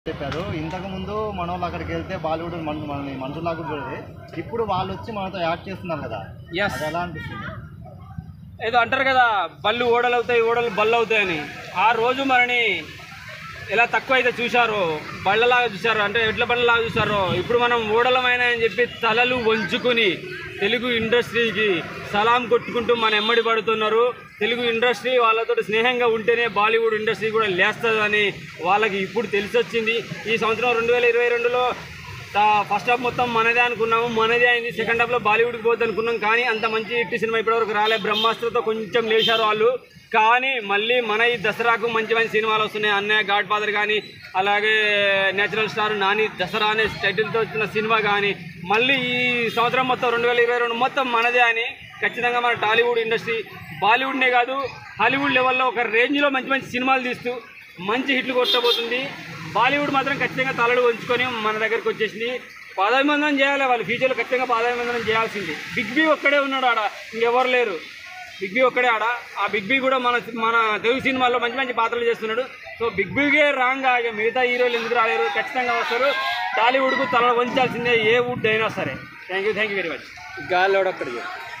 చెప్పారు ఇంతకు ముందు మన వాళ్ళు అక్కడికి వెళ్తే బాలీవుడ్ మన మన మనుషులాగా కూడా చూడేది ఇప్పుడు వాళ్ళు వచ్చి మనతో యాక్ట్ చేస్తున్నారు కదా ఎస్ అది ఎలా అనిపిస్తుంది ఏదో అంటారు కదా బళ్ళు ఓడలు అవుతాయి ఓడలు బళ్ళు అవుతాయని ఆ రోజు మనని ఎలా తక్కువ అయితే చూశారో బళ్ళలాగా చూశారో అంటే ఎడ్ల బండ్లలాగా చూశారో ఇప్పుడు మనం ఓడలమైన అని చెప్పి తలలు వంచుకుని తెలుగు ఇండస్ట్రీకి సలాం కొట్టుకుంటూ మన ఎమ్మడి పడుతున్నారు తెలుగు ఇండస్ట్రీ వాళ్ళతో స్నేహంగా ఉంటేనే బాలీవుడ్ ఇండస్ట్రీ కూడా లేస్తుందని వాళ్ళకి ఇప్పుడు తెలిసొచ్చింది ఈ సంవత్సరం రెండు వేల ఇరవై రెండులో ఫస్ట్ హాఫ్ మొత్తం మనదే అనుకున్నాము మనదే అయింది సెకండ్ హాఫ్లో బాలీవుడ్కి పోద్ది అనుకున్నాం కానీ అంత మంచి హిట్ సినిమా ఇప్పటివరకు రాలే బ్రహ్మాస్త్రతో కొంచెం లేచారు వాళ్ళు కానీ మళ్ళీ మన ఈ దసరాకు మంచి మంచి సినిమాలు వస్తున్నాయి అన్నయ్య గాడ్ ఫాదర్ కానీ అలాగే నేచురల్ స్టార్ నాని దసరా అనే టైటిల్తో వచ్చిన సినిమా కానీ మళ్ళీ ఈ సంవత్సరం మొత్తం రెండు వేల ఇరవై రెండు మొత్తం మనదే అని ఖచ్చితంగా మన టాలీవుడ్ ఇండస్ట్రీ బాలీవుడ్నే కాదు హాలీవుడ్ లెవెల్లో ఒక రేంజ్లో మంచి మంచి సినిమాలు తీస్తూ మంచి హిట్లు కొట్టబోతుంది బాలీవుడ్ మాత్రం ఖచ్చితంగా తలడు ఉంచుకొని మన దగ్గరికి వచ్చేసింది పాదాభివందనం చేయాలి వాళ్ళు ఫ్యూచర్లో ఖచ్చితంగా పాదాభివందనం చేయాల్సింది బిగ్ బీ ఒక్కడే ఉన్నాడు ఆడ ఇంకెవరు లేరు బిగ్ బీ ఒక్కడే ఆడ ఆ బిగ్ బీ కూడా మన మన తెలుగు సినిమాల్లో మంచి మంచి పాత్రలు చేస్తున్నాడు సో బిగ్ బీగే రాంగ్ ఇక మిగతా హీరోలు ఎందుకు రాలేరు ఖచ్చితంగా వస్తారు టాలీవుడ్కు తల వంచాల్సిందే ఏ వుడ్ అయినా సరే thank you thank you very much గాల్లో ఒక్కడికి